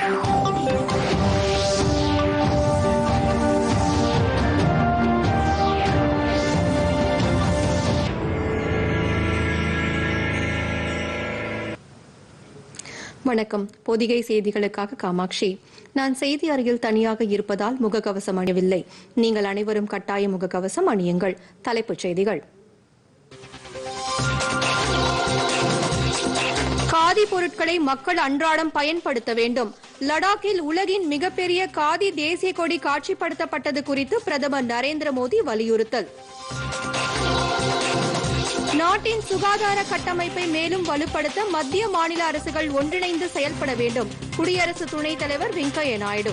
வணக்கம் பொதிகை செய்திகளுக்காக காமாட்சி நான் செய்தி அறையில் தனியாக இருப்பதால் முகக்கவசம் அணியவில்லை நீங்கள் அனைவரும் கட்டாய முகக்கவசம் அணியுங்கள் தலைப்புச் செய்திகள் காதி பொருட்களை மக்கள் அன்றாடம் பயன்படுத்த வேண்டும் லடாக்கில் உலகின் மிகப்பெரிய காதி தேசிய கொடி காட்சிப்படுத்தப்பட்டது குறித்து பிரதமர் நரேந்திர மோடி வலியுறுத்தல் நாட்டின் சுகாதார கட்டமைப்பை மேலும் வலுப்படுத்த மத்திய மாநில அரசுகள் ஒன்றிணைந்து செயல்பட வேண்டும் குடியரசு துணைத் தலைவர் வெங்கையா நாயுடு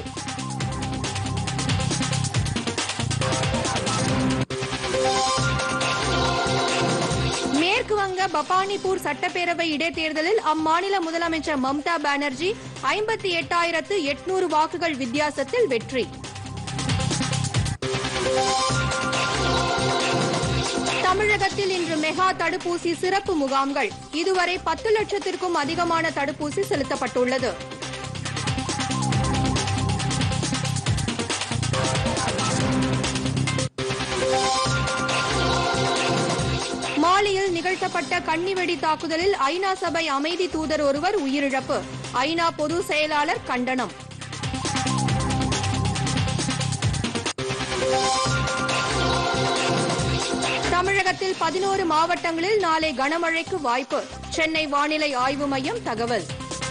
மேற்கு வங்க பபானிபூர் சட்டப்பேரவை இடைத்தேர்தலில் அம்மாநில முதலமைச்சர் மம்தா பானர்ஜி ஐம்பத்தி எட்டாயிரத்து எட்நூறு வாக்குகள் வித்தியாசத்தில் வெற்றி தமிழகத்தில் இன்று மெகா தடுப்பூசி சிறப்பு முகாம்கள் இதுவரை பத்து லட்சத்திற்கும் அதிகமான தடுப்பூசி செலுத்தப்பட்டுள்ளது மாலியில் நிகழ்த்தப்பட்ட கன்னிவெடி தாக்குதலில் ஐநா சபை அமைதி தூதர் ஒருவர் உயிரிழப்பு ஐநா பொது செயலாளர் கண்டனம் தமிழகத்தில் பதினோரு மாவட்டங்களில் நாளை கனமழைக்கு வாய்ப்பு சென்னை வானிலை ஆய்வு மையம் தகவல்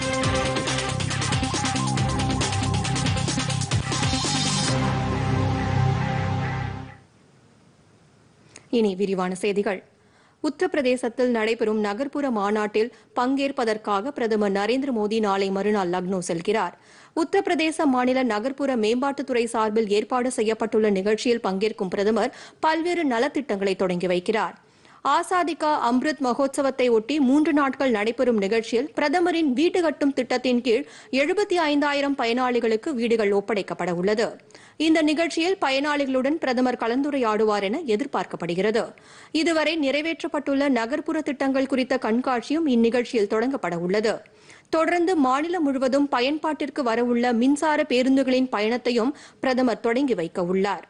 இனி விரிவான செய்திகள் உத்தரப்பிரதேசத்தில் நடைபெறும் நகர்ப்புற மாநாட்டில் பங்கேற்பதற்காக பிரதமர் நரேந்திர மோடி நாளை மறுநாள் லக்னோ செல்கிறார் உத்தரப்பிரதேச மாநில நகர்ப்புற மேம்பாட்டுத்துறை சார்பில் ஏற்பாடு செய்யப்பட்டுள்ள நிகழ்ச்சியில் பங்கேற்கும் பிரதமர் பல்வேறு நலத்திட்டங்களை தொடங்கி வைக்கிறார் ஆசாதி கா அம்ருத் மகோத்சவத்தை ஒட்டி மூன்று நாட்கள் நடைபெறும் நிகழ்ச்சியில் பிரதமரின் வீடு கட்டும் திட்டத்தின் கீழ் எழுபத்தி ஐந்தாயிரம் பயனாளிகளுக்கு வீடுகள் ஒப்படைக்கப்பட உள்ளது இந்த நிகழ்ச்சியில் பயனாளிகளுடன் பிரதமர் கலந்துரையாடுவார் என எதிர்பார்க்கப்படுகிறது இதுவரை நிறைவேற்றப்பட்டுள்ள நகர்ப்புற திட்டங்கள் குறித்த கண்காட்சியும் இந்நிகழ்ச்சியில் தொடங்கப்பட உள்ளது தொடர்ந்து மாநிலம் முழுவதும் பயன்பாட்டிற்கு வரவுள்ள மின்சார பேருந்துகளின் பயணத்தையும் பிரதமர் தொடங்கி வைக்க உள்ளார்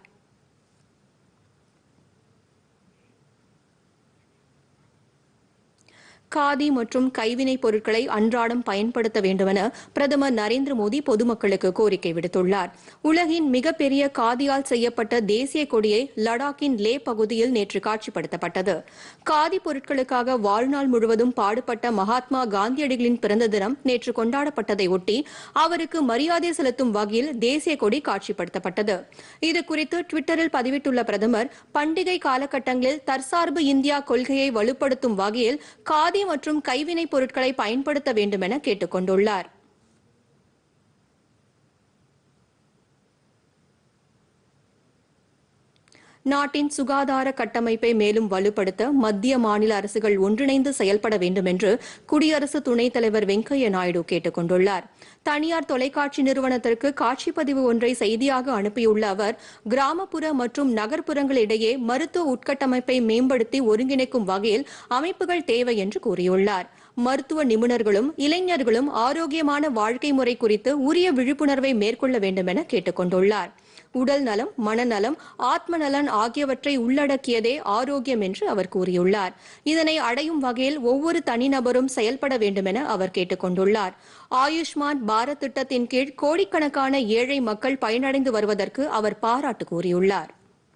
காதி மற்றும் கைவினைப் பொருட்களை அன்றாடம் பயன்படுத்த வேண்டுமென பிரதமர் நரேந்திர மோடி பொதுமக்களுக்கு கோரிக்கை விடுத்துள்ளார் உலகின் மிகப்பெரிய காதியால் செய்யப்பட்ட தேசிய கொடியை லடாக்கின் லே பகுதியில் நேற்று காட்சிப்படுத்தப்பட்டது காதி பொருட்களுக்காக வாழ்நாள் முழுவதும் பாடுபட்ட மகாத்மா காந்தியடிகளின் பிறந்த தினம் நேற்று கொண்டாடப்பட்டதை ஒட்டி அவருக்கு மரியாதை செலுத்தும் வகையில் தேசிய கொடி காட்சிப்படுத்தப்பட்டது இதுகுறித்து டுவிட்டரில் பதிவிட்டுள்ள பிரதமர் பண்டிகை காலகட்டங்களில் தற்சார்பு இந்தியா கொள்கையை வலுப்படுத்தும் வகையில் காதி மற்றும் கைவினைப் பொருட்களை பயன்படுத்த வேண்டும் என கேட்டுக் கொண்டுள்ளார் நாட்டின் சுகாதார கட்டமைப்பை மேலும் வலுப்படுத்த மத்திய மாநில அரசுகள் ஒன்றிணைந்து செயல்பட வேண்டும் என்று குடியரசு துணைத் தலைவர் வெங்கையா நாயுடு கேட்டுக் கொண்டுள்ளார் தனியார் தொலைக்காட்சி நிறுவனத்திற்கு காட்சிப்பதிவு ஒன்றை செய்தியாக அனுப்பியுள்ள அவர் கிராமப்புற மற்றும் நகர்ப்புறங்களிடையே மருத்துவ உட்கட்டமைப்பை மேம்படுத்தி ஒருங்கிணைக்கும் வகையில் அமைப்புகள் தேவை என்று கூறியுள்ளார் மருத்துவ நிபுணர்களும் இளைஞர்களும் ஆரோக்கியமான வாழ்க்கை முறை குறித்து உரிய விழிப்புணர்வை மேற்கொள்ள வேண்டும் என கேட்டுக் கொண்டுள்ளார் உடல் நலம் மனநலம் ஆத்ம நலன் ஆகியவற்றை உள்ளடக்கியதே ஆரோக்கியம் என்று அவர் கூறியுள்ளார் இதனை அடையும் வகையில் ஒவ்வொரு தனிநபரும் செயல்பட வேண்டும் என அவர் கேட்டுக் கொண்டுள்ளார் ஆயுஷ்மான் பாரத் திட்டத்தின் கீழ் கோடிக்கணக்கான ஏழை மக்கள் பயனடைந்து வருவதற்கு அவர் பாராட்டு கூறியுள்ளார்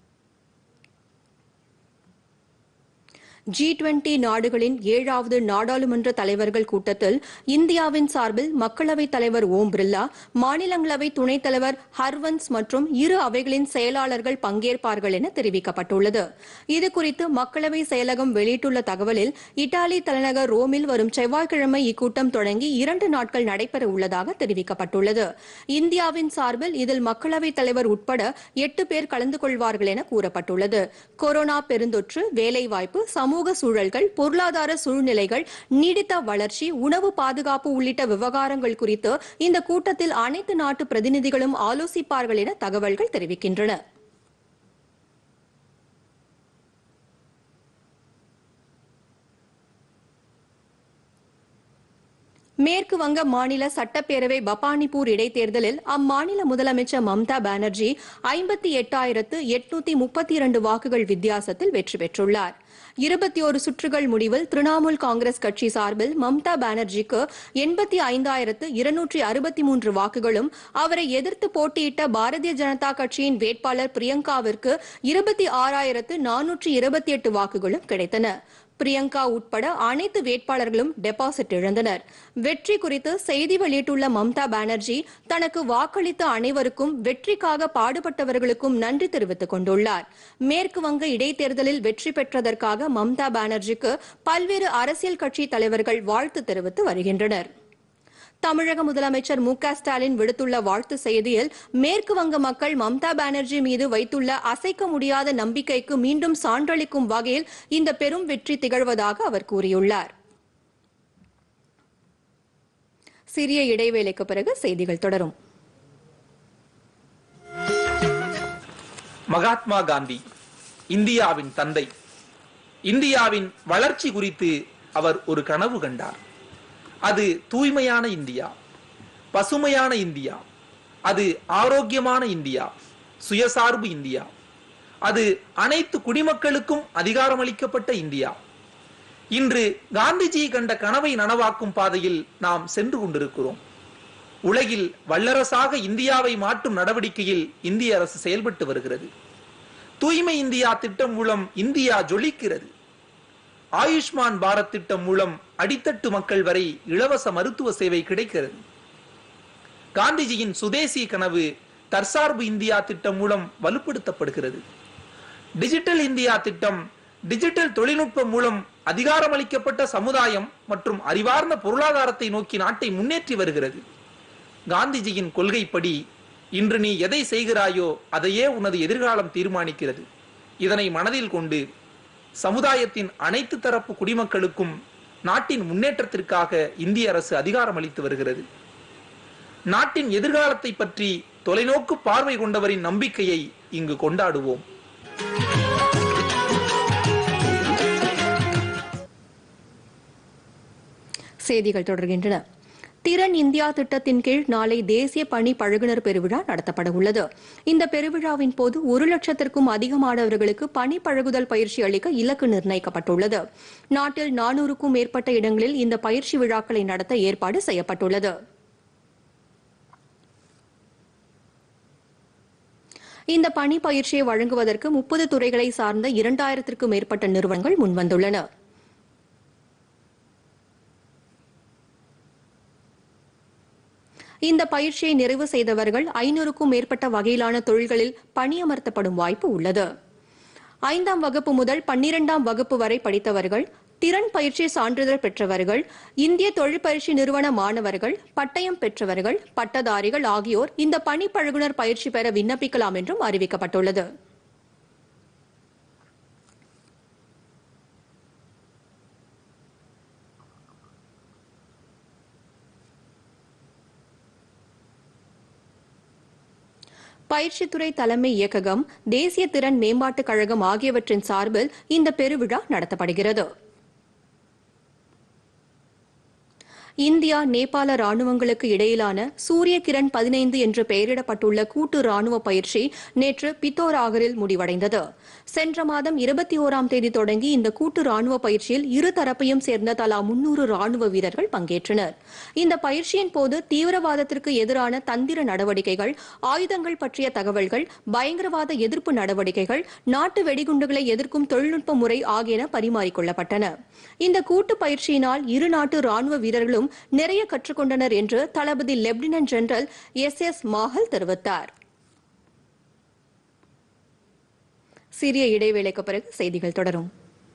ஜி டுவெண்டி நாடுகளின் ஏழாவது நாடாளுமன்ற தலைவர்கள் கூட்டத்தில் இந்தியாவின் சார்பில் மக்களவைத் தலைவர் ஓம் பிர்லா மாநிலங்களவை துணைத் தலைவர் ஹர்வன்ஸ் மற்றும் இரு அவைகளின் செயலாளர்கள் பங்கேற்பார்கள் என தெரிவிக்கப்பட்டுள்ளது இதுகுறித்து மக்களவை செயலகம் வெளியிட்டுள்ள தகவலில் இத்தாலி தலைநகர் ரோமில் வரும் செவ்வாய்க்கிழமை இக்கூட்டம் தொடங்கி இரண்டு நாட்கள் நடைபெற உள்ளதாக தெரிவிக்கப்பட்டுள்ளது இந்தியாவின் சார்பில் இதில் மக்களவைத் தலைவர் உட்பட எட்டு பேர் கலந்து கொள்வார்கள் என கூறப்பட்டுள்ளது கொரோனா பெருந்தொற்று வேலைவாய்ப்பு சமூக சூழல்கள் பொருளாதார சூழ்நிலைகள் நீடித்த வளர்ச்சி உணவு பாதுகாப்பு உள்ளிட்ட விவகாரங்கள் குறித்து இந்த கூட்டத்தில் அனைத்து நாட்டு பிரதிநிதிகளும் ஆலோசிப்பார்கள் என தகவல்கள் தெரிவிக்கின்றன மேற்கு வங்க மாநில சட்டப்பேரவை பப்பானிபூர் இடைத்தேர்தலில் அம்மாநில முதலமைச்சர் மம்தா பானர்ஜி ஐம்பத்தி எட்டாயிரத்து எட்நூத்தி முப்பத்தி இரண்டு வாக்குகள் வித்தியாசத்தில் வெற்றி பெற்றுள்ளார் இருபத்தி ஒரு சுற்றுகள் முடிவில் திரிணாமுல் காங்கிரஸ் கட்சி சார்பில் மம்தா பானர்ஜிக்கு எண்பத்தி ஐந்தாயிரத்து இருநூற்றி அறுபத்தி மூன்று வாக்குகளும் அவரை எதிர்த்து போட்டியிட்ட பாரதிய ஜனதா கட்சியின் வேட்பாளர் பிரியங்காவிற்கு இருபத்தி ஆறாயிரத்து நானூற்றி இருபத்தி எட்டு வாக்குகளும் கிடைத்தன பிரியங்கா உட்பட அனைத்து வேட்பாளர்களும் டெபாசிட் இழந்தனர் வெற்றி குறித்து செய்தி வெளியிட்டுள்ள மம்தா பானர்ஜி தனக்கு வாக்களித்த அனைவருக்கும் வெற்றிக்காக பாடுபட்டவர்களுக்கும் நன்றி தெரிவித்துக் கொண்டுள்ளார் மேற்கு வங்க இடைத்தேர்தலில் வெற்றி பெற்றதற்காக மம்தா பானர்ஜிக்கு பல்வேறு அரசியல் கட்சி தலைவர்கள் வாழ்த்து தெரிவித்து வருகின்றனர் தமிழக முதலமைச்சர் மு க ஸ்டாலின் விடுத்துள்ள வாழ்த்து செய்தியில் மேற்கு வங்க மக்கள் மம்தா பானர்ஜி மீது வைத்துள்ள அசைக்க முடியாத நம்பிக்கைக்கு மீண்டும் சான்றளிக்கும் வகையில் இந்த பெரும் வெற்றி திகழ்வதாக அவர் கூறியுள்ளார் சிறிய இடைவேளைக்கு பிறகு செய்திகள் தொடரும் மகாத்மா காந்தி இந்தியாவின் தந்தை இந்தியாவின் வளர்ச்சி குறித்து அவர் ஒரு கனவு கண்டார் அது தூய்மையான இந்தியா பசுமையான இந்தியா அது ஆரோக்கியமான இந்தியா சுயசார்பு இந்தியா அது அனைத்து குடிமக்களுக்கும் அதிகாரமளிக்கப்பட்ட இந்தியா இன்று காந்திஜி கண்ட கனவை நனவாக்கும் பாதையில் நாம் சென்று கொண்டிருக்கிறோம் உலகில் வல்லரசாக இந்தியாவை மாற்றும் நடவடிக்கையில் இந்திய அரசு செயல்பட்டு வருகிறது தூய்மை இந்தியா திட்டம் மூலம் இந்தியா ஜொலிக்கிறது ஆயுஷ்மான் பாரத் திட்டம் மூலம் அடித்தட்டு மக்கள் வரை இலவச மருத்துவ சேவை கிடைக்கிறது காந்திஜியின் சுதேசி கனவு தற்சார்பு இந்தியா திட்டம் மூலம் வலுப்படுத்தப்படுகிறது டிஜிட்டல் இந்தியா திட்டம் டிஜிட்டல் தொழில்நுட்பம் மூலம் அதிகாரமளிக்கப்பட்ட சமுதாயம் மற்றும் அறிவார்ந்த பொருளாதாரத்தை நோக்கி நாட்டை முன்னேற்றி வருகிறது காந்திஜியின் கொள்கைப்படி இன்று நீ எதை செய்கிறாயோ அதையே உனது எதிர்காலம் தீர்மானிக்கிறது இதனை மனதில் கொண்டு சமுதாயத்தின் அனைத்து தரப்பு குடிமக்களுக்கும் நாட்டின் முன்னேற்றத்திற்காக இந்திய அரசு அதிகாரம் அளித்து வருகிறது நாட்டின் எதிர்காலத்தை பற்றி தொலைநோக்கு பார்வை கொண்டவரின் நம்பிக்கையை இங்கு கொண்டாடுவோம் செய்திகள் தொடர்கின்றன திறன் இந்தியா திட்டத்தின் கீழ் நாளை தேசிய பணி பழகுனர் பெருவிழா நடத்தப்பட உள்ளது இந்த பெருவிழாவின் போது ஒரு லட்சத்திற்கும் அதிகமானவர்களுக்கு பணி பழகுதல் பயிற்சி அளிக்க இலக்கு நிர்ணயிக்கப்பட்டுள்ளது நாட்டில் நானூறுக்கும் மேற்பட்ட இடங்களில் இந்த பயிற்சி விழாக்களை நடத்த ஏற்பாடு செய்யப்பட்டுள்ளது இந்த பணி பயிற்சியை வழங்குவதற்கு முப்பது துறைகளை சார்ந்த இரண்டாயிரத்திற்கும் மேற்பட்ட நிறுவனங்கள் முன்வந்துள்ளன இந்த பயிற்சியை நிறைவு செய்தவர்கள் ஐநூறுக்கும் மேற்பட்ட வகையிலான தொழில்களில் பணியமர்த்தப்படும் வாய்ப்பு உள்ளது ஐந்தாம் வகுப்பு முதல் பன்னிரெண்டாம் வகுப்பு வரை படித்தவர்கள் திறன் பயிற்சி சான்றிதழ் பெற்றவர்கள் இந்திய தொழிற்பயிற்சி நிறுவன மாணவர்கள் பட்டயம் பெற்றவர்கள் பட்டதாரிகள் ஆகியோர் இந்த பணி பழகுனர் பயிற்சி பெற விண்ணப்பிக்கலாம் என்றும் அறிவிக்கப்பட்டுள்ளது பயிற்சித்துறை தலைமை இயக்ககம் தேசிய திறன் மேம்பாட்டுக் கழகம் ஆகியவற்றின் சார்பில் இந்த பெருவிழா நடத்தப்படுகிறது இந்தியா நேபாள ராணுவங்களுக்கு இடையிலான சூரிய கிரண் பதினைந்து என்று பெயரிடப்பட்டுள்ள கூட்டு ராணுவ பயிற்சி நேற்று பித்தோராகரில் முடிவடைந்தது சென்ற மாதம் இருபத்தி ஓராம் தேதி தொடங்கி இந்த கூட்டு ராணுவ பயிற்சியில் இரு தரப்பையும் சேர்ந்த தலா முன்னூறு ராணுவ வீரர்கள் பங்கேற்றனர் இந்த பயிற்சியின் போது தீவிரவாதத்திற்கு எதிரான தந்திர நடவடிக்கைகள் ஆயுதங்கள் பற்றிய தகவல்கள் பயங்கரவாத எதிர்ப்பு நடவடிக்கைகள் நாட்டு வெடிகுண்டுகளை எதிர்க்கும் தொழில்நுட்ப முறை ஆகியன பரிமாறிக்கொள்ளப்பட்டன இந்த கூட்டு பயிற்சியினால் இரு நாட்டு ராணுவ வீரர்களும் நிறைய கற்றுக்கொண்டனர் என்று தளபதி lieutenant general S S Mahal தெரிவித்தார் சிறிய இடைவேளைக்கு பிறகு செய்திகள் தொடரும்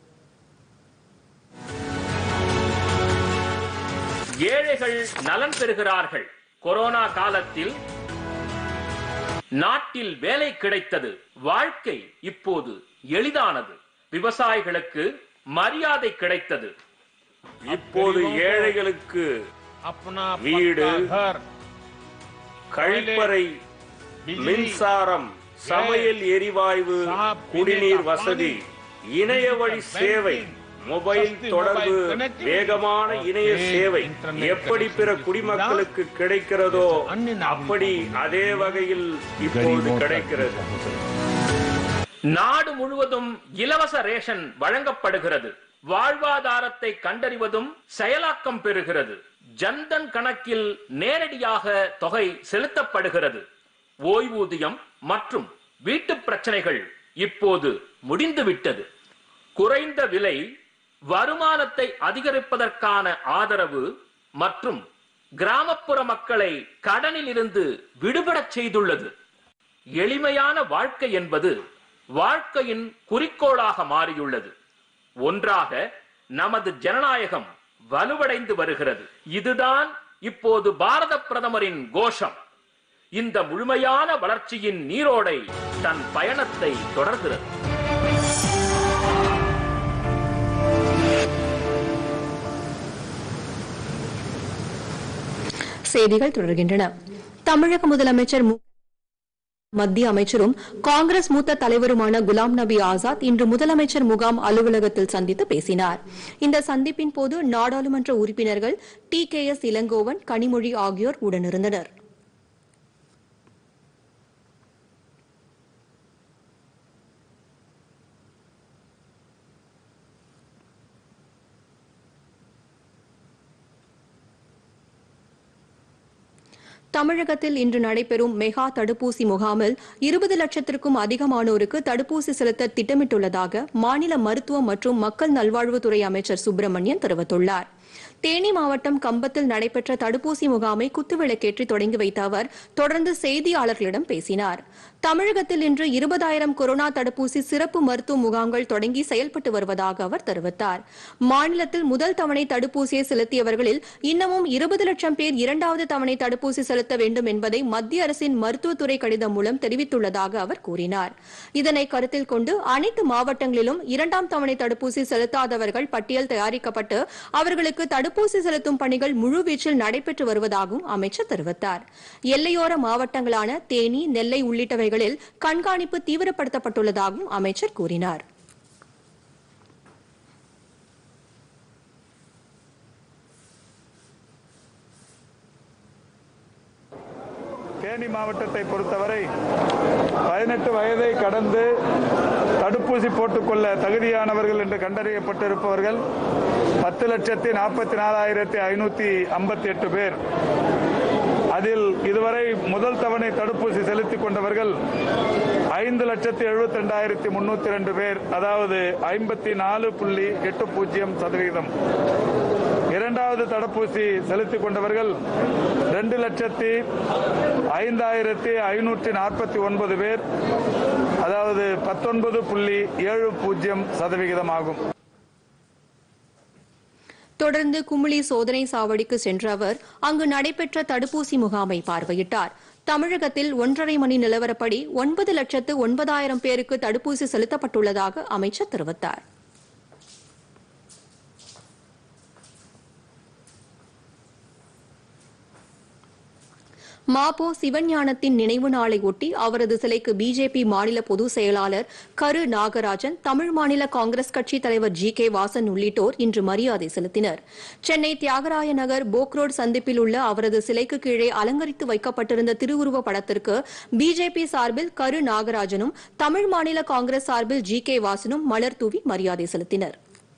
ஏழைகள் நலன் பெறுகிறார்கள் கொரோனா காலத்தில் நாட்டில் வேலை கிடைத்தது வாழ்க்கை இப்போது எளிதானது விவசாயிகளுக்கு மரியாதை கிடைத்தது இப்போது ஏழைகளுக்கு अपना வீடு, पक्का घर கழிப்பறை बिजली, மின்சாரம் சமையல் எரிவாயு साफ குடிநீர் पीने का வசதி पानी, இணைய வழி डिजिटल சேவை बैंकिंग, மொபைல் சஸ்தி தொடர்பு மொபைல் connectivity வேகமான of இணைய paid சேவை internet எப்படி பிற connectivity குடிமக்களுக்கு கிடைக்கிறதோ अन्य नागरिकों அப்படி அதே வகையில் இப்போது गरीबों तक கிடைக்கிறது पहुंचे। நாடு முழுவதும் இலவச ரேஷன் வழங்கப்படுகிறது வாழ்வாதாரத்தை கண்டறிவதும் செயலாக்கம் பெறுகிறது ஜன்தன் கணக்கில் நேரடியாக தொகை செலுத்தப்படுகிறது ஓய்வூதியம் மற்றும் வீட்டு பிரச்சனைகள் இப்போது முடிந்துவிட்டது குறைந்த விலை வருமானத்தை அதிகரிப்பதற்கான ஆதரவு மற்றும் கிராமப்புற மக்களை கடனில் இருந்து விடுபடச் செய்துள்ளது எளிமையான வாழ்க்கை என்பது வாழ்க்கையின் குறிக்கோளாக மாறியுள்ளது ஒன்றாக நமது ஜனநாயகம் வலுவடைந்து வருகிறது இதுதான் இப்போது பாரத பிரதமரின் கோஷம் இந்த முழுமையான வளர்ச்சியின் நீரோடை தன் பயணத்தை தொடர்கிறது செய்திகள் தொடர்கின்றன தமிழக முதலமைச்சர் மு மத்திய அமைச்சரும் காங்கிரஸ் மூத்த தலைவருமான குலாம் நபி ஆசாத் இன்று முதலமைச்சர் முகாம் அலுவலகத்தில் சந்தித்து பேசினார் இந்த சந்திப்பின் போது நாடாளுமன்ற உறுப்பினர்கள் T K S Elangovan Kanimozhi ஆகியோர் உடனிருந்தனர் தமிழகத்தில் இன்று நடைபெறும் மெகா தடுப்பூசி முகாமில் இருபது லட்சத்திற்கும் அதிகமானோருக்கு தடுப்பூசி செலுத்த திட்டமிட்டுள்ளதாக மாநில மருத்துவம் மற்றும் மக்கள் நல்வாழ்வுத்துறை அமைச்சர் சுப்பிரமணியன் தெரிவித்துள்ளார் தேனி மாவட்டம் கம்பத்தில் நடைபெற்ற தடுப்பூசி முகாமை குத்துவிளக்கேற்றி தொடங்கி வைத்த அவர் தொடர்ந்து செய்தியாளர்களிடம் பேசினார் தமிழகத்தில் இன்று இருபதாயிரம் கொரோனா தடுப்பூசி சிறப்பு மருத்துவ முகாம்கள் தொடங்கி செயல்பட்டு வருவதாக அவர் தெரிவித்தார் மாநிலத்தில் முதல் தவணை தடுப்பூசியை செலுத்தியவர்களில் இன்னமும் இருபது லட்சம் பேர் இரண்டாவது தவணை தடுப்பூசி செலுத்த வேண்டும் என்பதை மத்திய அரசின் மருத்துவத்துறை கடிதம் மூலம் தெரிவித்துள்ளதாக அவர் கூறினார் இதனை கருத்தில் கொண்டு அனைத்து மாவட்டங்களிலும் இரண்டாம் தவணை தடுப்பூசி செலுத்தாதவர்கள் பட்டியல் தயாரிக்கப்பட்டு அவர்களுக்கு தடுப்பூசி செலுத்தும் பணிகள் முழுவீச்சில் நடைபெற்று வருவதாகவும் அமைச்சர் தெரிவித்தார் எல்லையோர மாவட்டங்களான தேனி நெல்லை உள்ளிட்டவைகளில் கண்காணிப்பு தீவிரப்படுத்தப்பட்டுள்ளதாகவும் அமைச்சர் கூறினார் தேனி மாவட்டத்தை பொறுத்தவரை பதினெட்டு வயதை கடந்து தடுப்பூசி போட்டுக்கொள்ள தகுதியானவர்கள் என்று கண்டறியப்பட்டிருப்பவர்கள் பத்து லட்சத்தி நாற்பத்தி நாலாயிரத்தி ஐநூத்தி ஐம்பத்தி எட்டு பேர் அதில் இதுவரை முதல் தவணை தடுப்பூசி செலுத்திக் கொண்டவர்கள் ஐந்து லட்சத்தி எழுபத்தி ரெண்டாயிரத்தி முன்னூத்தி ரெண்டு பேர் அதாவது ஐம்பத்தி நாலு புள்ளி எட்டு பூஜ்ஜியம் சதவீதம் இரண்டாவது தடுப்பூசி செலுத்திக் கொண்டவர்கள் ரெண்டு லட்சத்தி ஐந்தாயிரத்தி ஐநூற்றி நாற்பத்தி ஒன்பது பேர் அதாவது பத்தொன்பது புள்ளி ஏழு பூஜ்ஜியம் சதவிகிதம் ஆகும் தொடர்ந்து குமுளி சோதனை சாவடிக்கு சென்ற அவர் அங்கு நடைபெற்ற தடுப்பூசி முகாமை பார்வையிட்டார் தமிழகத்தில் ஒன்றரை மணி நிலவரப்படி ஒன்பது லட்சத்து ஒன்பதாயிரம் பேருக்கு தடுப்பூசி செலுத்தப்பட்டுள்ளதாக அமைச்சர் தெரிவித்தார் மாபோ சிவஞானத்தின் நினைவு நாளை ஒட்டி அவரது சிலைக்கு பிஜேபி மாநில பொதுச் செயலாளர் கரு நாகராஜன் தமிழ் மாநில காங்கிரஸ் கட்சி தலைவர் ஜி கே வாசன் உள்ளிட்டோர் இன்று மரியாதை செலுத்தினர் சென்னை தியாகராய நகர் போக்ரோட் சந்திப்பில் உள்ள அவரது சிலைக்கு கீழே அலங்கரித்து வைக்கப்பட்டிருந்த திருவுருவ படத்திற்கு பிஜேபி சார்பில் கரு நாகராஜனும் தமிழ் மாநில காங்கிரஸ் சார்பில் ஜி கே வாசனும் மலர் தூவி மரியாதை செலுத்தினர்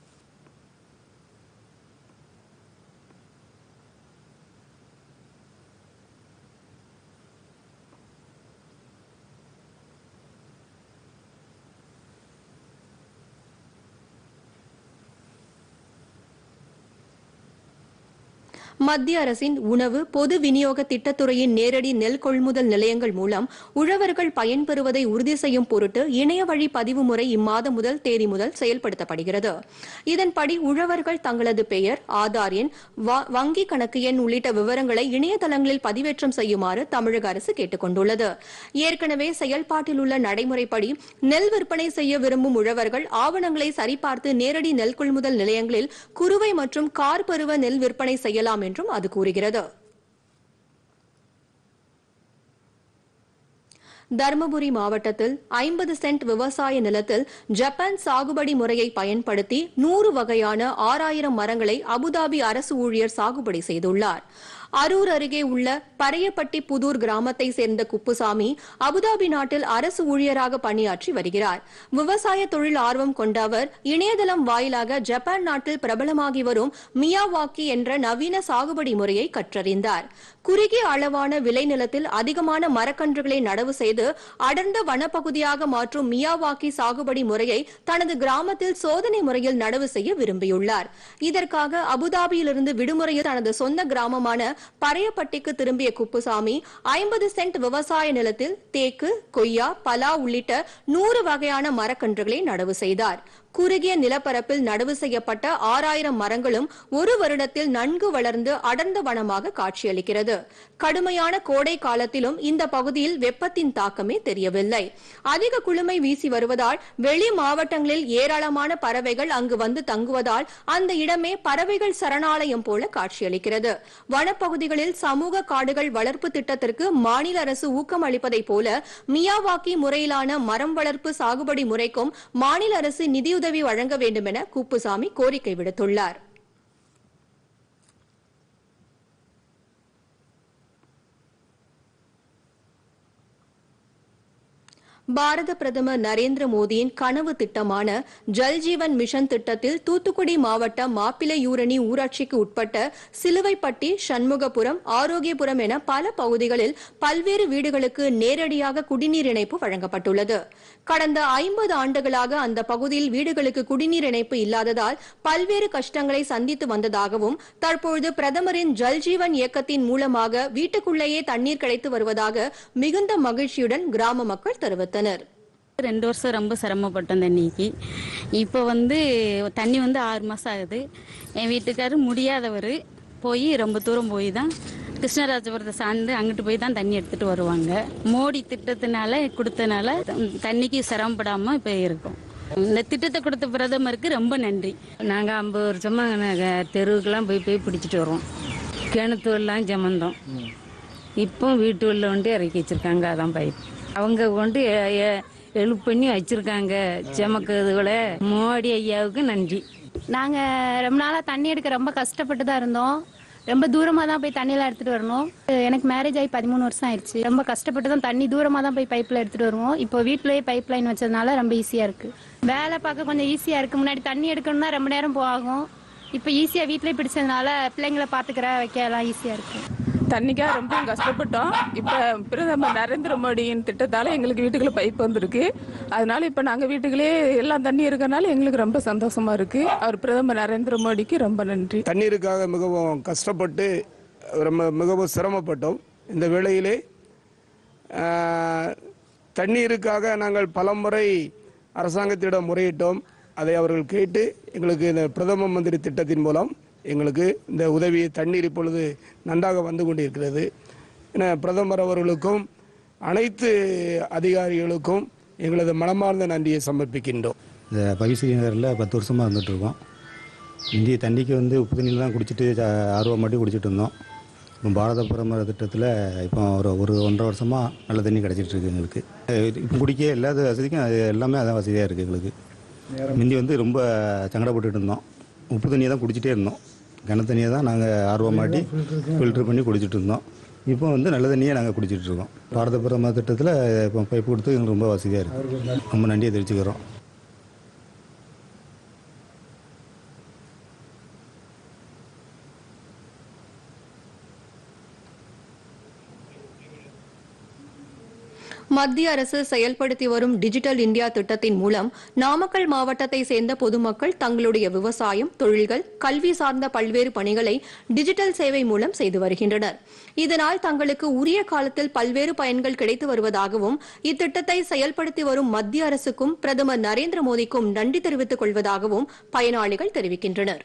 மத்திய அரசின் உணவு பொது விநியோக திட்டத்துறையின் நேரடி நெல் கொள்முதல் நிலையங்கள் மூலம் உழவர்கள் பயன்பெறுவதை உறுதி செய்யும் பொருட்டு இணைய வழி பதிவு முறை இம்மாதம் முதல் தேதி முதல் செயல்படுத்தப்படுகிறது இதன்படி உழவர்கள் தங்களது பெயர் ஆதார் எண் வ- வங்கி கணக்கு எண் உள்ளிட்ட விவரங்களை இணையதளங்களில் பதிவேற்றம் செய்யுமாறு தமிழக அரசு கேட்டுக் கொண்டுள்ளது ஏற்கனவே செயல்பாட்டில் உள்ள நடைமுறைப்படி நெல் விற்பனை செய்ய விரும்பும் உழவர்கள் ஆவணங்களை சரிபார்த்து நேரடி நெல் கொள்முதல் நிலையங்களில் குறுவை மற்றும் கார் பருவ நெல் விற்பனை செய்யலாம் என்றும் அது கூறுகிறது தருமபுரி மாவட்டத்தில் ஐம்பது சென்ட் விவசாய நிலத்தில் ஜப்பான் சாகுபடி முறையை பயன்படுத்தி நூறு வகையான ஆறாயிரம் மரங்களை அபுதாபி அரசு ஊழியர் சாகுபடி செய்துள்ளார் அரூர் அருகே உள்ள பரையப்பட்டி புதூர் கிராமத்தை சேர்ந்த குப்புசாமி அபுதாபி நாட்டில் அரசு ஊழியராக பணியாற்றி வருகிறார் விவசாய தொழில் ஆர்வம் கொண்ட அவர் இணையதளம் வாயிலாக ஜப்பான் நாட்டில் பிரபலமாகி வரும் மியாவாக்கி என்ற நவீன சாகுபடி முறையை கற்றறிந்தார் குறுகிய அளவான விளைநிலத்தில் அதிகமான மரக்கன்றுகளை நடவு செய்து அடர்ந்த வனப்பகுதியாக மாற்றும் மியாவாக்கி சாகுபடி முறையை தனது கிராமத்தில் சோதனை முறையில் நடவு செய்ய விரும்பியுள்ளார் இதற்காக அபுதாபியிலிருந்து விடுமுறையில் தனது சொந்த கிராமமான பரையப்பட்டிக்கு திரும்பிய குப்புசாமி ஐம்பது சென்ட் விவசாய நிலத்தில் தேக்கு கொய்யா பலா உள்ளிட்ட நூறு வகையான மரக்கன்றுகளை நடவு செய்தார் குறுகிய நிலப்பரப்பில் நடவு செய்யப்பட்ட ஆறாயிரம் மரங்களும் ஒரு வருடத்தில் நன்கு வளர்ந்து அடர்ந்த வனமாக காட்சியளிக்கிறது கடுமையான கோடை காலத்திலும் இந்த பகுதியில் வெப்பத்தின் தாக்கமே தெரியவில்லை அதிக குளுமை வீசி வருவதால் வெளி மாவட்டங்களில் ஏராளமான பறவைகள் அங்கு வந்து தங்குவதால் அந்த இடமே பறவைகள் சரணாலயம் போல காட்சியளிக்கிறது வனப்பகுதிகளில் சமூக காடுகள் வளர்ப்பு திட்டத்திற்கு மாநில அரசு ஊக்கம் அளிப்பதைப் போல மியாவாக்கி முறையிலான மரம் வளர்ப்பு சாகுபடி முறைக்கும் மாநில அரசு நிதியுதவி வழங்க வேண்டும் என குப்புசாமி கோரிக்கை விடுத்துள்ளார் பாரத பிரதமர் நரேந்திர மோடியின் கனவு திட்டமான ஜல்ஜீவன் மிஷன் திட்டத்தில் தூத்துக்குடி மாவட்டம் மாப்பிளையூரணி ஊராட்சிக்கு உட்பட்ட சிலுவைப்பட்டி சண்முகபுரம் ஆரோக்கியபுரம் என பல பகுதிகளில் பல்வேறு வீடுகளுக்கு நேரடியாக குடிநீர் இணைப்பு வழங்கப்பட்டுள்ளது கடந்த ஐம்பது ஆண்டுகளாக அந்த பகுதியில் வீடுகளுக்கு குடிநீர் இணைப்பு இல்லாததால் பல்வேறு கஷ்டங்களை சந்தித்து வந்ததாகவும் தற்பொழுது பிரதமரின் ஜல்ஜீவன் இயக்கத்தின் மூலமாக வீட்டுக்குள்ளேயே தண்ணீர் கிடைத்து வருவதாக மிகுந்த மகிழ்ச்சியுடன் கிராம மக்கள் தெரிவித்தனர் ரெண்டு வருஷம் ரொம்ப சிரமப்பட்டோம் தண்ணிக்கு இப்போ வந்து தண்ணி வந்து ஆறு மாதம் ஆகுது என் வீட்டுக்காரர் முடியாதவர் போய் ரொம்ப தூரம் போய் தான் கிருஷ்ணராஜபுரத்தை சார்ந்து அங்கிட்டு போய் தான் தண்ணி எடுத்துட்டு வருவாங்க மோடி திட்டத்தினால கொடுத்தனால தண்ணிக்கு சிரமப்படாமல் இப்போ இருக்கோம் இந்த திட்டத்தை கொடுத்த பிரதமருக்கு ரொம்ப நன்றி நாங்கள் ஐம்பது வருஷமா நாங்கள் தெருவுக்கெல்லாம் போய் போய் பிடிச்சிட்டு வருவோம் கிணத்துலாம் ஜமந்தோம் இப்போ வீட்டு உள்ள கொண்டு இறக்கி வச்சிருக்காங்க அதான் பைப் அவங்க கொண்டு எழுப்பு பண்ணி வச்சிருக்காங்க செமக்குதுகளை மோடி ஐயாவுக்கு நன்றி நாங்கள் ரொம்ப நாளாக தண்ணி எடுக்க ரொம்ப கஷ்டப்பட்டு தான் இருந்தோம் ரொம்ப தூரமாக தான் போய் தண்ணியெல்லாம் எடுத்துகிட்டு வரணும் எனக்கு மேரேஜ் ஆகி பதிமூணு வருஷம் ஆயிடுச்சு ரொம்ப கஷ்டப்பட்டு தான் தண்ணி தூரமாக தான் போய் பைப்பில் எடுத்துகிட்டு வருவோம் இப்போ வீட்டிலேயே பைப் லைன் வச்சதுனால ரொம்ப ஈஸியாக இருக்குது வேலை பார்க்க கொஞ்சம் ஈஸியாக இருக்குது முன்னாடி தண்ணி எடுக்கணும்னா ரொம்ப நேரம் போகும் இப்போ ஈஸியாக வீட்டிலேயே பிடிச்சதுனால பிள்ளைங்களை பார்த்துக்கிற வைக்க எல்லாம் ஈஸியாக இருக்குது தண்ணிக்காக ரொம்ப கஷ்டப்பட்டோம் இப்போ பிரதமர் நரேந்திர மோடியின் திட்டத்தால் எங்களுக்கு வீட்டுக்குள்ள பைப் வந்திருக்கு அதனால இப்போ நாங்கள் வீட்டுக்குள்ளே எல்லாம் தண்ணி இருக்கறனால எங்களுக்கு ரொம்ப சந்தோஷமா இருக்கு அவர் பிரதமர் நரேந்திர மோடிக்கு ரொம்ப நன்றி தண்ணீருக்காக மிகவும் கஷ்டப்பட்டு ரொம்ப மிகவும் சிரமப்பட்டோம் இந்த வேளையிலே ஆஹ், தண்ணீருக்காக நாங்கள் பலமுறை அரசாங்கத்திடம் முறையிட்டோம் அதை அவர்கள் கேட்டு எங்களுக்கு இந்த பிரதம மந்திரி திட்டத்தின் மூலம் எங்களுக்கு இந்த உதவி தண்ணீர் இப்பொழுது நன்றாக வந்து கொண்டிருக்கிறது என பிரதமர் அவர்களுக்கும் அனைத்து அதிகாரிகளுக்கும் எங்களது மனமார்ந்த நன்றியை சமர்ப்பிக்கின்றோம் இந்த பவிஸ்ரீ நகரில் பத்து வருஷமாக இருந்துட்டு இருக்கோம் இந்திய தண்ணிக்கு வந்து உப்பு தண்ணியில் தான் குடிச்சிட்டு ஜ- ஆர்வம் மட்டும் குடிச்சிட்டு இருந்தோம் இப்போ பாரத பிரதமர் திட்டத்தில் இப்போ ஒரு ஒரு ஒன்றரை வருஷமாக நல்ல தண்ணி கிடச்சிட்டு இருக்கு எங்களுக்கு அஹ் இப்போ குடிக்க இல்லாத வசதிக்கும் அது எல்லாமே அதான் வசதியாக இருக்குது எங்களுக்கு முந்தி வந்து ரொம்ப சங்கடப்பட்டுட்டு இருந்தோம் உப்பு தண்ணியை தான் குடிச்சிட்டே இருந்தோம் கிணத்து தண்ணியை தான் நாங்கள் ஆர்வமாட்டி ஃபில்டர் பண்ணி குடிச்சிட்டு இருந்தோம் இப்போ வந்து நல்ல தண்ணியை நாங்கள் குடிச்சிட்டு இருக்கோம் பாரத பிரதமர் திட்டத்தில் இப்போ பைப்பு கொடுத்து எங்களுக்கு ரொம்ப வசதியாக இருக்குது ரொம்ப நன்றியை தெரிவிச்சுக்கிறோம் மத்திய அரசு செயல்படுத்தி வரும் டிஜிட்டல் இந்தியா திட்டத்தின் மூலம் நாமக்கல் மாவட்டத்தை சேர்ந்த பொதுமக்கள் தங்களுடைய விவசாயம் தொழில்கள் கல்வி சார்ந்த பல்வேறு பணிகளை டிஜிட்டல் சேவை மூலம் செய்து வருகின்றனர் இதனால் தங்களுக்கு உரிய காலத்தில் பல்வேறு பயன்கள் கிடைத்து வருவதாகவும் இத்திட்டத்தை செயல்படுத்தி வரும் மத்திய அரசுக்கும் பிரதமர் நரேந்திர மோடிக்கும் நன்றி தெரிவித்துக் கொள்வதாகவும் பயனாளிகள் தெரிவிக்கின்றனர்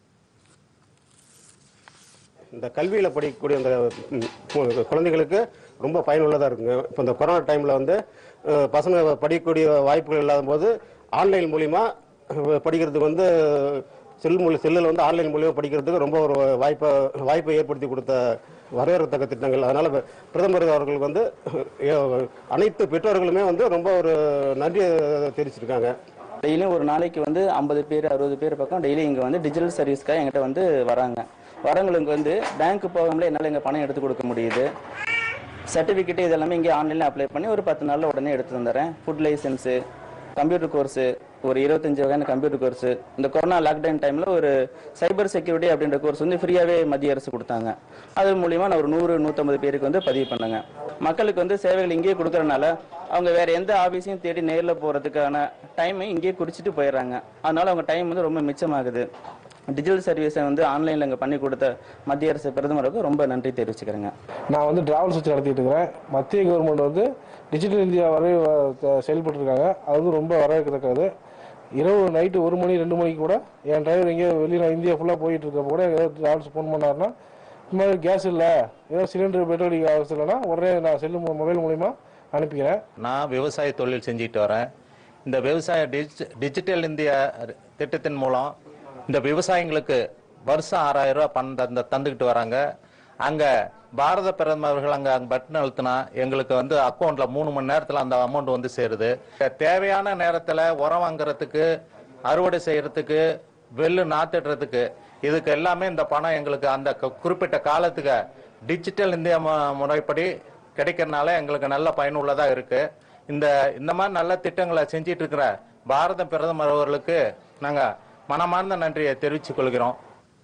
இந்த கல்வியில் படிக்கக்கூடிய அந்த ம், கு- குழந்தைகளுக்கு ரொம்ப பயனுள்ளதாக இருக்குங்க இப்போ இந்த கொரோனா டைமில் வந்து அஹ், பசங்க படிக்கக்கூடிய வாய்ப்புகள் இல்லாத போது ஆன்லைன் மூலிமா அஹ், படிக்கிறதுக்கு வந்து செல் மூலி செல்லில் வந்து ஆன்லைன் மூலிமா படிக்கிறதுக்கு ரொம்ப ஒரு வாய்ப்பை வாய்ப்பை ஏற்படுத்தி கொடுத்த வரவேற்கத்தக்க திட்டங்கள் அதனால ப- பிரதமர் அவர்கள் வந்து அஹ், அனைத்து பெற்றோர்களுமே வந்து ரொம்ப ஒரு நன்றியை தெரிவிச்சிருக்காங்க டெய்லியும் ஒரு நாளைக்கு வந்து ஐம்பது பேர் அறுபது பேர் பக்கம் டெய்லி இங்கே வந்து டிஜிட்டல் சர்வீஸ்க்காக எங்கிட்ட வந்து வராங்க வரவங்களுக்கு வந்து பேங்க் போகாமலே என்னால் எங்கள் பணம் எடுத்து கொடுக்க முடியுது சர்டிஃபிகேட் இது எல்லாமே இங்கே ஆன்லைனில் அப்ளை பண்ணி ஒரு பத்து நாளில் உடனே எடுத்து வந்துடுறேன் ஃபுட் லைசன்ஸு கம்ப்யூட்டர் கோர்ஸு ஒரு இருபத்தஞ்சு வகையான கம்ப்யூட்டர் கோர்ஸு இந்த கொரோனா லாக்டவுன் டைமில் ஒரு சைபர் செக்யூரிட்டி அப்படின்ற கோர்ஸ் வந்து ஃப்ரீயாகவே மத்திய அரசு கொடுத்தாங்க அது மூலியமாக நான் ஒரு நூறு நூற்றம்பது பேருக்கு வந்து பதிவு பண்ணேங்க மக்களுக்கு வந்து சேவைகள் இங்கேயே கொடுக்கறனால அவங்க வேற எந்த ஆஃபீஸையும் தேடி நேரில் போகிறதுக்கான டைமை இங்கேயே குறிச்சிட்டு போயிடுறாங்க அதனால அவங்க டைம் வந்து ரொம்ப மிச்சமாகுது டிஜிட்டல் சர்வீஸை வந்து ஆன்லைனில் இங்கே பண்ணி கொடுத்த மத்திய அரசு பிரதமருக்கு ரொம்ப நன்றி தெரிவிச்சுக்கிறேங்க நான் வந்து டிராவல்ஸ் வச்சு நடத்திட்டு இருக்கிறேன் மத்திய கவர்மெண்ட் வந்து டிஜிட்டல் இந்தியா வரை செயல்பட்டு இருக்காங்க அது வந்து ரொம்ப வரவேற்கத்தக்கது இரவு நைட்டு ஒரு மணி ரெண்டு மணிக்கு கூட என் டிரைவர் எங்கேயோ வெளியில் இந்தியா ஃபுல்லாக போயிட்டு இருக்கப்ப கூட ஏதோ டிராவல்ஸ் ஃபோன் பண்ணாருன்னா இந்த மாதிரி கேஸ் இல்லை ஏதோ சிலிண்டர் பெட்ரோல் அவசியம் இல்லைன்னா உடனே நான் செல்லு மொபைல் மூலிமா அனுப்பிக்கிறேன் நான் விவசாய தொழில் செஞ்சுட்டு வரேன் இந்த விவசாய டிஜி- டிஜிட்டல் இந்தியா திட்டத்தின் மூலம் இந்த விவசாயிங்களுக்கு வருஷம் ஆறாயிரம் ரூபாய் பணம் தந்து தந்துக்கிட்டு வராங்க அங்க பாரத பிரதமர்கள் அங்க அங்க பட்டன் அழுத்தினா எங்களுக்கு வந்து அக்கௌண்ட்ல மூணு மணி நேரத்துல அந்த அமௌண்ட் வந்து சேருது தேவையான நேரத்துல உரம் வாங்குறதுக்கு அறுவடை செய்யறதுக்கு வெள்ளு நாத்திடுறதுக்கு இதுக்கு எல்லாமே இந்த பணம் எங்களுக்கு அந்த கு- குறிப்பிட்ட காலத்துக்கு டிஜிட்டல் இந்தியா மு- முறைப்படி கிடைக்கிறதுனால எங்களுக்கு நல்ல பயனுள்ளதா இருக்கு இந்த இந்த மாதிரி நல்ல திட்டங்களை செஞ்சிட்டு இருக்கிற பாரத பிரதமர் அவர்களுக்கு நாங்க மனமார்ந்த நன்றியை தெரிவித்துக் கொள்கிறோம்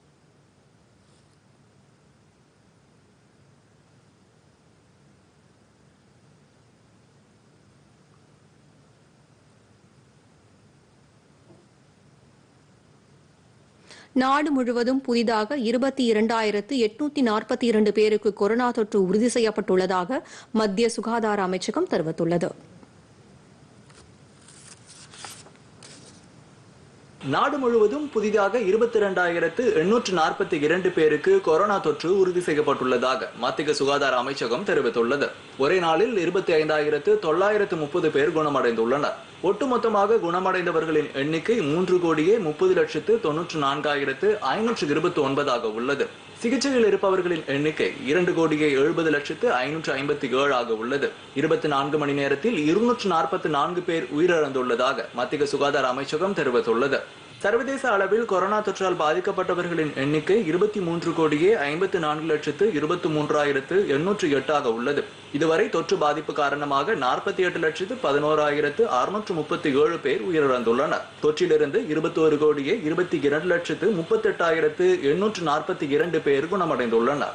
நாடு முழுவதும் புதிதாக இருபத்தி இரண்டாயிரத்து எட்நூத்தி நாற்பத்தி இரண்டு பேருக்கு கொரோனா தொற்று உறுதி செய்யப்பட்டுள்ளதாக மத்திய சுகாதார அமைச்சகம் தெரிவித்துள்ளது நாடு முழுவதும் புதிதாக இருபத்தி இரண்டாயிரத்து எண்ணூற்று நாற்பத்தி இரண்டு பேருக்கு கொரோனா தொற்று உறுதி செய்யப்பட்டுள்ளதாக மத்திய சுகாதார அமைச்சகம் தெரிவித்துள்ளது ஒரே நாளில் இருபத்தி ஐந்தாயிரத்து தொள்ளாயிரத்து முப்பது பேர் குணமடைந்துள்ளனர் ஒட்டுமொத்தமாக குணமடைந்தவர்களின் எண்ணிக்கை மூன்று கோடியே முப்பது லட்சத்து தொன்னூற்று நான்காயிரத்து ஐநூற்று இருபத்தி ஒன்பதாக உள்ளது சிகிச்சையில் இருப்பவர்களின் எண்ணிக்கை இரண்டு கோடியே எழுபது லட்சத்து ஐநூற்று ஐம்பத்தி ஏழாக உள்ளது இருபத்தி நான்கு மணி நேரத்தில் இருநூற்று நாற்பத்தி நான்கு பேர் உயிரிழந்துள்ளதாக மத்திய சுகாதார அமைச்சகம் தெரிவித்துள்ளது சர்வதேச அளவில் கொரோனா தொற்றால் பாதிக்கப்பட்டவர்களின் எண்ணிக்கை இருபத்தி மூன்று கோடியே ஐம்பத்தி நான்கு லட்சத்து இருபத்தி மூன்றாயிரத்து எண்ணூற்று எட்டாக உள்ளது இதுவரை தொற்று பாதிப்பு காரணமாக நாற்பத்தி எட்டு லட்சத்து பதினோராயிரத்து அறுநூற்று முப்பத்தி ஏழு பேர் உயிரிழந்துள்ளனர் தொற்றிலிருந்து இருபத்தோரு கோடியே இருபத்தி இரண்டு லட்சத்து முப்பத்தி எட்டாயிரத்து எண்ணூற்று நாற்பத்தி இரண்டு பேர் குணமடைந்துள்ளனர்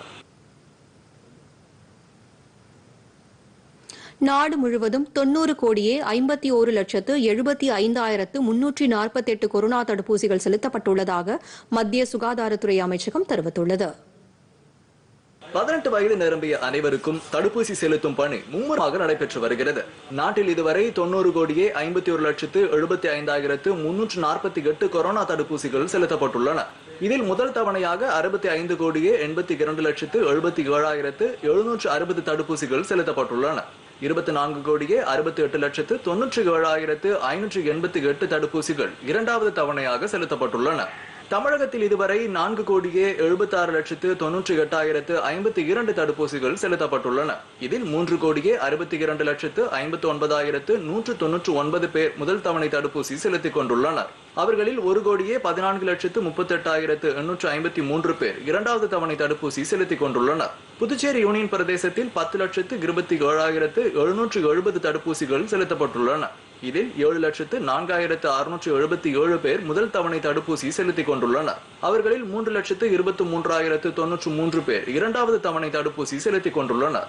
நாடு முழுவதும் தொன்னூறு கோடியே ஐம்பத்தி ஒரு லட்சத்து எழுபத்தி ஐந்தாயிரத்து முன்னூற்றி நாற்பத்தி எட்டு கொரோனா தடுப்பூசிகள் செலுத்தப்பட்டுள்ளதாக மத்திய சுகாதாரத்துறை அமைச்சகம் தெரிவித்துள்ளது பதினெட்டு வயது நிரம்பிய அனைவருக்கும் தடுப்பூசி செலுத்தும் பணி மும்முரமாக நடைபெற்று வருகிறது நாட்டில் இதுவரை தொண்ணூறு கோடியே ஐம்பத்தி ஒரு லட்சத்து எழுபத்தி ஐந்தாயிரத்து முன்னூற்று நாற்பத்தி எட்டு கொரோனா தடுப்பூசிகள் செலுத்தப்பட்டுள்ளன இதில் முதல் தவணையாக அறுபத்தி ஐந்து கோடியே எண்பத்தி இரண்டு லட்சத்து எழுபத்தி ஏழாயிரத்து எழுநூற்று அறுபது தடுப்பூசிகள் செலுத்தப்பட்டுள்ளன இருபத்தி நான்கு கோடியே அறுபத்தி எட்டு லட்சத்து தொன்னூற்றி ஏழாயிரத்து ஐநூற்று எண்பத்தி எட்டு தடுப்பூசிகள் இரண்டாவது தவணையாக செலுத்தப்பட்டுள்ளன தமிழகத்தில் இதுவரை நான்கு கோடியே எழுபத்தாறு லட்சத்து தொன்னூற்றி எட்டாயிரத்து ஐம்பத்தி இரண்டு தடுப்பூசிகள் செலுத்தப்பட்டுள்ளன இதில் மூன்று கோடியே அறுபத்தி இரண்டு லட்சத்து ஐம்பத்தி ஒன்பதாயிரத்து நூற்று தொன்னூற்று ஒன்பது பேர் முதல் தவணை தடுப்பூசி செலுத்திக் கொண்டுள்ளனர் அவர்களில் ஒரு கோடியே பதினான்கு லட்சத்து முப்பத்தி எட்டாயிரத்து எண்ணூற்று ஐம்பத்தி மூன்று பேர் இரண்டாவது தவணை தடுப்பூசி செலுத்திக் கொண்டுள்ளனர் புதுச்சேரி யூனியன் பிரதேசத்தில் பத்து லட்சத்து இருபத்தி ஏழாயிரத்து எழுநூற்று எழுபது தடுப்பூசிகள் செலுத்தப்பட்டுள்ளன இதில் ஏழு லட்சத்து நான்காயிரத்து அறுநூற்று எழுபத்தி ஏழு பேர் முதல் தவணை தடுப்பூசி செலுத்திக் கொண்டுள்ளனர் அவர்களில் மூன்று லட்சத்து இருபத்தி மூன்றாயிரத்து தொன்னூற்று மூன்று பேர் இரண்டாவது தவணை தடுப்பூசி செலுத்திக் கொண்டுள்ளனர்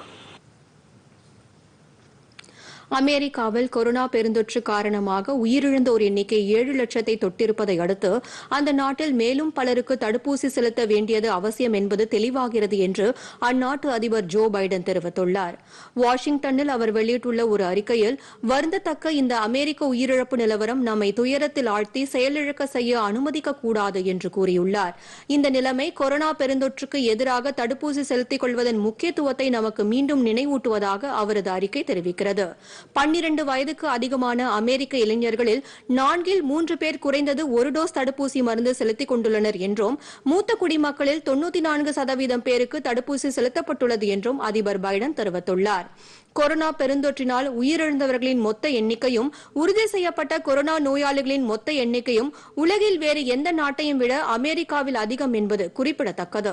அமெரிக்காவில் கொரோனா பெருந்தொற்று காரணமாக உயிரிழந்தோர் எண்ணிக்கை ஏழு லட்சத்தை தொட்டிருப்பதை அடுத்து அந்த நாட்டில் மேலும் பலருக்கு தடுப்பூசி செலுத்த வேண்டியது அவசியம் என்பது தெளிவாகிறது என்று அந்நாட்டு அதிபர் ஜோ பைடன் தெரிவித்துள்ளார் வாஷிங்டனில் அவர் வெளியிட்டுள்ள ஒரு அறிக்கையில் வருந்தத்தக்க இந்த அமெரிக்க உயிரிழப்பு நிலவரம் நம்மை துயரத்தில் ஆழ்த்தி செயலிழக்க செய்ய அனுமதிக்க கூடாது என்று கூறியுள்ளார் இந்த நிலைமை கொரோனா பெருந்தொற்றுக்கு எதிராக தடுப்பூசி செலுத்திக் கொள்வதன் முக்கியத்துவத்தை நமக்கு மீண்டும் நினைவூட்டுவதாக அவரது அறிக்கை தெரிவிக்கிறது பன்னிரண்டு வயதுக்கு அதிகமான அமெரிக்க இளைஞர்களில் நான்கில் மூன்று பேர் குறைந்தது ஒரு டோஸ் தடுப்பூசி மருந்து செலுத்திக் கொண்டுள்ளனர் என்றும் மூத்த குடிமக்களில் தொன்னூத்தி நான்கு சதவீதம் பேருக்கு தடுப்பூசி செலுத்தப்பட்டுள்ளது என்றும் அதிபர் பைடன் தெரிவித்துள்ளார் கொரோனா பெருந்தொற்றினால் உயிரிழந்தவர்களின் மொத்த எண்ணிக்கையும் உறுதி செய்யப்பட்ட கொரோனா நோயாளிகளின் மொத்த எண்ணிக்கையும் உலகில் வேறு எந்த நாட்டையும் விட அமெரிக்காவில் அதிகம் என்பது குறிப்பிடத்தக்கது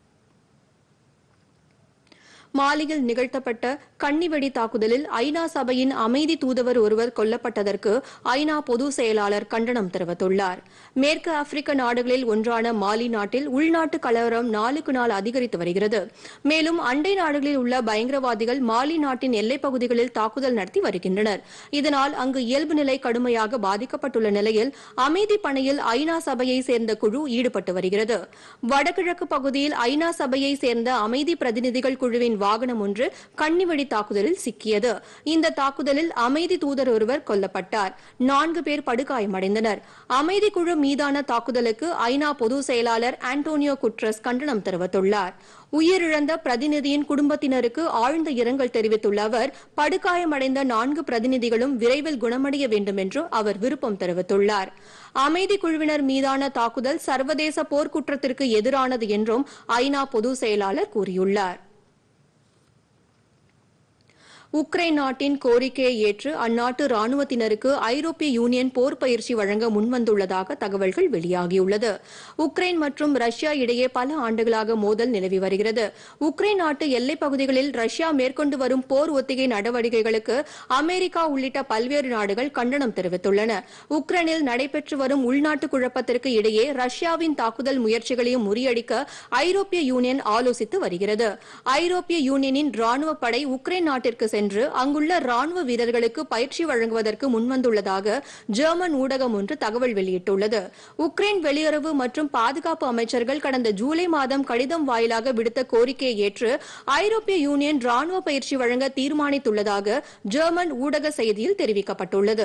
மாலியில் நிகழ்த்தப்பட்ட கன்னிவெடி தாக்குதலில் ஐநா சபையின் அமைதி தூதுவர் ஒருவர் கொல்லப்பட்டதற்கு ஐநா பொதுச் செயலாளர் கண்டனம் தெரிவித்துள்ளார் மேற்கு ஆப்பிரிக்க நாடுகளில் ஒன்றான மாலி நாட்டில் உள்நாட்டு கலவரம் நாளுக்கு நாள் அதிகரித்து வருகிறது மேலும் அண்டை நாடுகளில் உள்ள பயங்கரவாதிகள் மாலி நாட்டின் எல்லைப் பகுதிகளில் தாக்குதல் நடத்தி வருகின்றனர் இதனால் அங்கு இயல்பு நிலை கடுமையாக பாதிக்கப்பட்டுள்ள நிலையில் அமைதி பணியில் ஐநா சபையை சேர்ந்த குழு ஈடுபட்டு வருகிறது வடகிழக்கு பகுதியில் ஐநா சபையை சேர்ந்த அமைதி பிரதிநிதிகள் குழுவின் வாகனம் ஒன்று கன்னிவெடி தாக்குதலில் சிக்கியது இந்த தாக்குதலில் அமைதி தூதர் ஒருவர் கொல்லப்பட்டார் நான்கு பேர் படுகாயமடைந்தனர் அமைதி குழு மீதான தாக்குதலுக்கு ஐநா பொதுச் செயலாளர் ஆண்டோனியோ குட்ரஸ் கண்டனம் தெரிவித்துள்ளார் உயிரிழந்த பிரதிநிதியின் குடும்பத்தினருக்கு ஆழ்ந்த இரங்கல் தெரிவித்துள்ள அவர் படுகாயமடைந்த நான்கு பிரதிநிதிகளும் விரைவில் குணமடைய வேண்டும் என்று அவர் விருப்பம் தெரிவித்துள்ளார் அமைதி குழுவினர் மீதான தாக்குதல் சர்வதேச போர்க்குற்றத்திற்கு எதிரானது என்றும் ஐநா பொதுச் செயலாளர் கூறியுள்ளார் உக்ரைன் நாட்டின் கோரிக்கையை ஏற்று அந்நாட்டு ராணுவத்தினருக்கு ஐரோப்பிய யூனியன் போர் பயிற்சி வழங்க முன்வந்துள்ளதாக தகவல்கள் வெளியாகியுள்ளது உக்ரைன் மற்றும் ரஷ்யா இடையே பல ஆண்டுகளாக மோதல் நிலவி வருகிறது உக்ரைன் நாட்டு எல்லைப் பகுதிகளில் ரஷ்யா மேற்கொண்டு வரும் போர் ஒத்திகை நடவடிக்கைகளுக்கு அமெரிக்கா உள்ளிட்ட பல்வேறு நாடுகள் கண்டனம் தெரிவித்துள்ளன உக்ரைனில் நடைபெற்று வரும் உள்நாட்டு குழப்பத்திற்கு இடையே ரஷ்யாவின் தாக்குதல் முயற்சிகளையும் முறியடிக்க ஐரோப்பிய யூனியன் ஆலோசித்து வருகிறது ஐரோப்பிய யூனியனின் ராணுவ படை உக்ரைன் நாட்டிற்கு சென்று அங்குள்ள ராணுவ வீரர்களுக்கு பயிற்சி வழங்குவதற்கு முன்வந்துள்ளதாக ஜெர்மன் ஊடகம் ஒன்று தகவல் வெளியிட்டுள்ளது உக்ரைன் வெளியுறவு மற்றும் பாதுகாப்பு அமைச்சர்கள் கடந்த ஜூலை மாதம் கடிதம் வாயிலாக விடுத்த கோரிக்கையை ஏற்று ஐரோப்பிய யூனியன் ராணுவ பயிற்சி வழங்க தீர்மானித்துள்ளதாக ஜெர்மன் ஊடக செய்தியில் தெரிவிக்கப்பட்டுள்ளது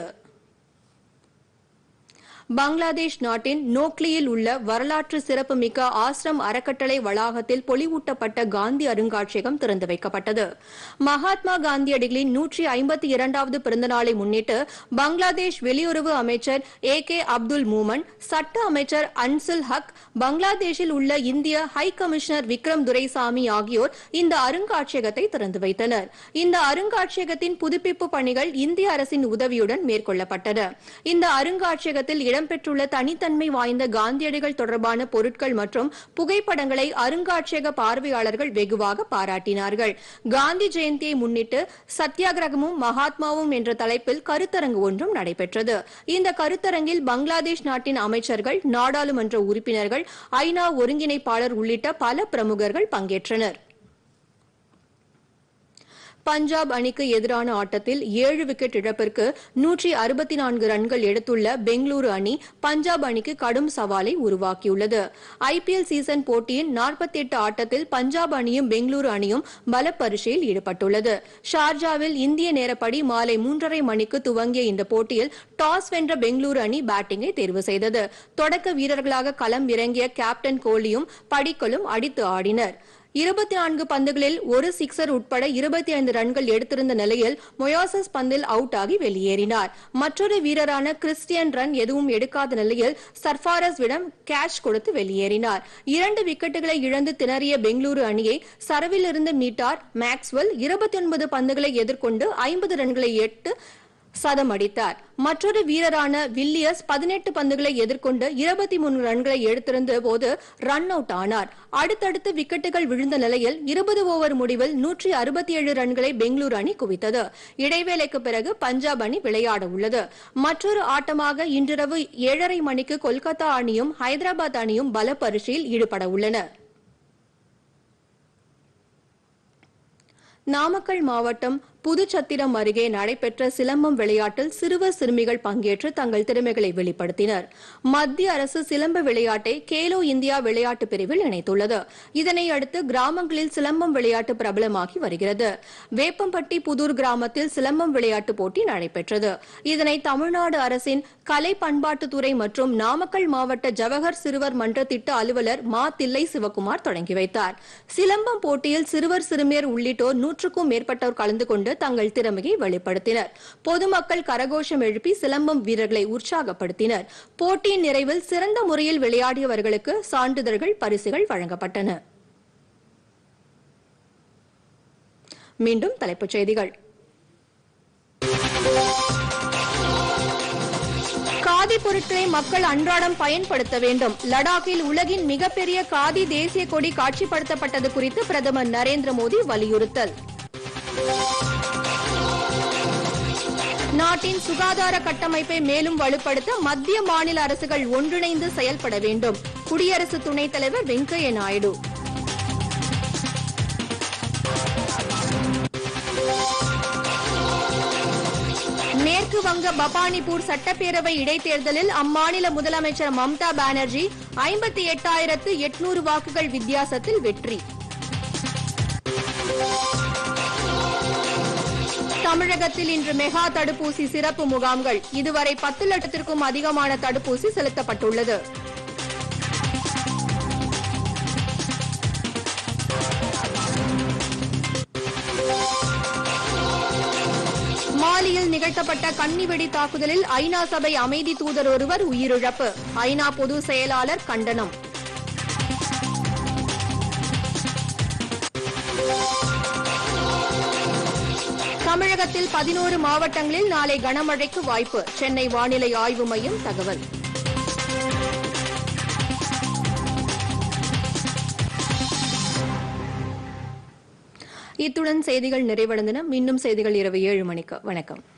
பங்களாதேஷ் நாட்டின் நோக்லியில் உள்ள வரலாற்று சிறப்புமிக்க ஆசிரம் அறக்கட்டளை வளாகத்தில் பொலிவூட்டப்பட்ட காந்தி அருங்காட்சியகம் திறந்து வைக்கப்பட்டது மகாத்மா காந்தியடிகளின் நூற்றி ஐம்பத்தி இரண்டாவது பிறந்தநாளை முன்னிட்டு பங்களாதேஷ் வெளியுறவு அமைச்சர் ஏ கே அப்துல் மூமன் சட்ட அமைச்சர் அன்சுல் ஹக் பங்களாதேஷில் உள்ள இந்திய ஹை கமிஷனர் விக்ரம் துரைசாமி ஆகியோர் இந்த அருங்காட்சியகத்தை திறந்து வைத்தனர் இந்த அருங்காட்சியகத்தின் புதுப்பிப்பு பணிகள் இந்திய அரசின் உதவியுடன் மேற்கொள்ளப்பட்டன இந்த அருங்காட்சியகத்தில் இடம்பெற்றுள்ள தனித்தன்மை வாய்ந்த காந்தியடிகள் தொடர்பான பொருட்கள் மற்றும் புகைப்படங்களை அருங்காட்சியக பார்வையாளர்கள் வெகுவாக பாராட்டினார்கள் காந்தி ஜெயந்தியை முன்னிட்டு சத்தியாகிரகமும் மகாத்மாவும் என்ற தலைப்பில் கருத்தரங்கு ஒன்றும் நடைபெற்றது இந்த கருத்தரங்கில் பங்களாதேஷ் நாட்டின் அமைச்சர்கள் நாடாளுமன்ற உறுப்பினர்கள் ஐநா ஒருங்கிணைப்பாளர் உள்ளிட்ட பல பிரமுகர்கள் பங்கேற்றனர் பஞ்சாப் அணிக்கு எதிரான ஆட்டத்தில் ஏழு விக்கெட் இழப்பிற்கு நூற்றி அறுபத்தி நான்கு ரன்கள் எடுத்துள்ள பெங்களூரு அணி பஞ்சாப் அணிக்கு கடும் சவாலை உருவாக்கியுள்ளது ஐபிஎல் சீசன் போட்டியின் நாற்பத்தி எட்டு ஆட்டத்தில் பஞ்சாப் அணியும் பெங்களூரு அணியும் பலப்பரிசையில் ஈடுபட்டுள்ளது ஷார்ஜாவில் இந்திய நேரப்படி மாலை மூன்றரை மணிக்கு துவங்கிய இந்த போட்டியில் டாஸ் வென்ற பெங்களூரு அணி பேட்டிங்கை தேர்வு செய்தது தொடக்க வீரர்களாக களம் இறங்கிய கேப்டன் கோலியும் படிக்கலும் அடித்து ஆடினர் இருபத்தி நான்கு பந்துகளில் ஒரு சிக்ஸர் உட்பட இருபத்தி ஐந்து ரன்கள் எடுத்திருந்த நிலையில் மொயாசஸ் பந்தில் அவுட் ஆகி வெளியேறினார் மற்றொரு வீரரான கிறிஸ்டியன் ரன் எதுவும் எடுக்காத நிலையில் சர்ஃபாரஸ்விடம் கேட்ச் கொடுத்து வெளியேறினார் இரண்டு விக்கெட்டுகளை இழந்து திணறிய பெங்களூரு அணியை சரவிலிருந்து மீட்டார் மேக்ஸ்வெல் இருபத்தி ஒன்பது பந்துகளை எதிர்கொண்டு ஐம்பது ரன்களை எட்டு சதம் அடித்தார் மற்றொரு வீரரான வில்லியர்ஸ் பதினெட்டு பந்துகளை எதிர்கொண்டு இருபத்தி மூன்று ரன்களை எடுத்திருந்த போது ரன் அவுட் ஆனார் அடுத்தடுத்து விக்கெட்டுகள் விழுந்த நிலையில் இருபது ஓவர் முடிவில் நூற்றி அறுபத்தி ஏழு ரன்களை பெங்களூரு அணி குவித்தது இடைவேளைக்கு பிறகு பஞ்சாப் அணி விளையாட உள்ளது மற்றொரு ஆட்டமாக இன்றிரவு ஏழரை மணிக்கு கொல்கத்தா அணியும் ஹைதராபாத் அணியும் பல பரிசையில் ஈடுபட உள்ளன நாமக்கல் மாவட்டம் புதுச்சத்திரம் அருகே நடைபெற்ற சிலம்பம் விளையாட்டில் சிறுவர் சிறுமிகள் பங்கேற்று தங்கள் திறமைகளை வெளிப்படுத்தினர் மத்திய அரசு சிலம்ப விளையாட்டை கேலோ இந்தியா விளையாட்டு பிரிவில் இணைத்துள்ளது இதனை அடுத்து கிராமங்களில் சிலம்பம் விளையாட்டு பிரபலமாகி வருகிறது வேப்பம்பட்டி புதூர் கிராமத்தில் சிலம்பம் விளையாட்டு போட்டி நடைபெற்றது இதனை தமிழ்நாடு அரசின் கலை பண்பாட்டுத்துறை மற்றும் நாமக்கல் மாவட்ட ஜவஹர் சிறுவர் மன்ற திட்ட அலுவலர் மா தில்லை சிவகுமார் தொடங்கி வைத்தார் சிலம்பம் போட்டியில் சிறுவர் சிறுமியர் உள்ளிட்டோர் நூற்றுக்கும் மேற்பட்டோர் கலந்து கொண்டு தங்கள் திறமையை வெளிப்படுத்தினர் பொதுமக்கள் கரகோஷம் எழுப்பி சிலம்பம் வீரர்களை உற்சாகப்படுத்தினர் போட்டியின் நிறைவில் சிறந்த முறையில் விளையாடியவர்களுக்கு சான்றிதழ்கள் பரிசுகள் வழங்கப்பட்டன மீண்டும் தலைப்புச் செய்திகள் காதி பொருட்களை மக்கள் அன்றாடம் பயன்படுத்த வேண்டும் லடாக்கில் உலகின் மிகப்பெரிய காதி தேசிய கொடி காட்சிப்படுத்தப்பட்டது குறித்து பிரதமர் நரேந்திர மோடி வலியுறுத்தல் நாட்டின் சுகாதார கட்டமைப்பை மேலும் வலுப்படுத்த மத்திய மாநில அரசுகள் ஒன்றிணைந்து செயல்பட வேண்டும் குடியரசு துணைத் தலைவர் வெங்கையா நாயுடு மேற்கு வங்க பபானிபூர் சட்டப்பேரவை இடைத்தேர்தலில் அம்மாநில முதலமைச்சர் மம்தா பானர்ஜி ஐம்பத்தி எட்டாயிரத்து எட்நூறு வாக்குகள் வித்தியாசத்தில் வெற்றி தமிழகத்தில் இன்று மெகா தடுப்பூசி சிறப்பு முகாம்கள் இதுவரை பத்து லட்சத்திற்கும் அதிகமான தடுப்பூசி செலுத்தப்பட்டுள்ளது மாலியில் நிகழ்த்தப்பட்ட கன்னிவெடி தாக்குதலில் ஐநா சபை அமைதி தூதர் ஒருவர் உயிரிழப்பு ஐநா பொதுச் செயலாளர் கண்டனம் தமிழகத்தில் பதினோரு மாவட்டங்களில் நாளை கனமழைக்கு வாய்ப்பு சென்னை வானிலை ஆய்வு மையம் தகவல் இத்துடன் செய்திகள் நிறைவடைந்தன மீண்டும் செய்திகள் இரவு ஏழு மணிக்கு வணக்கம்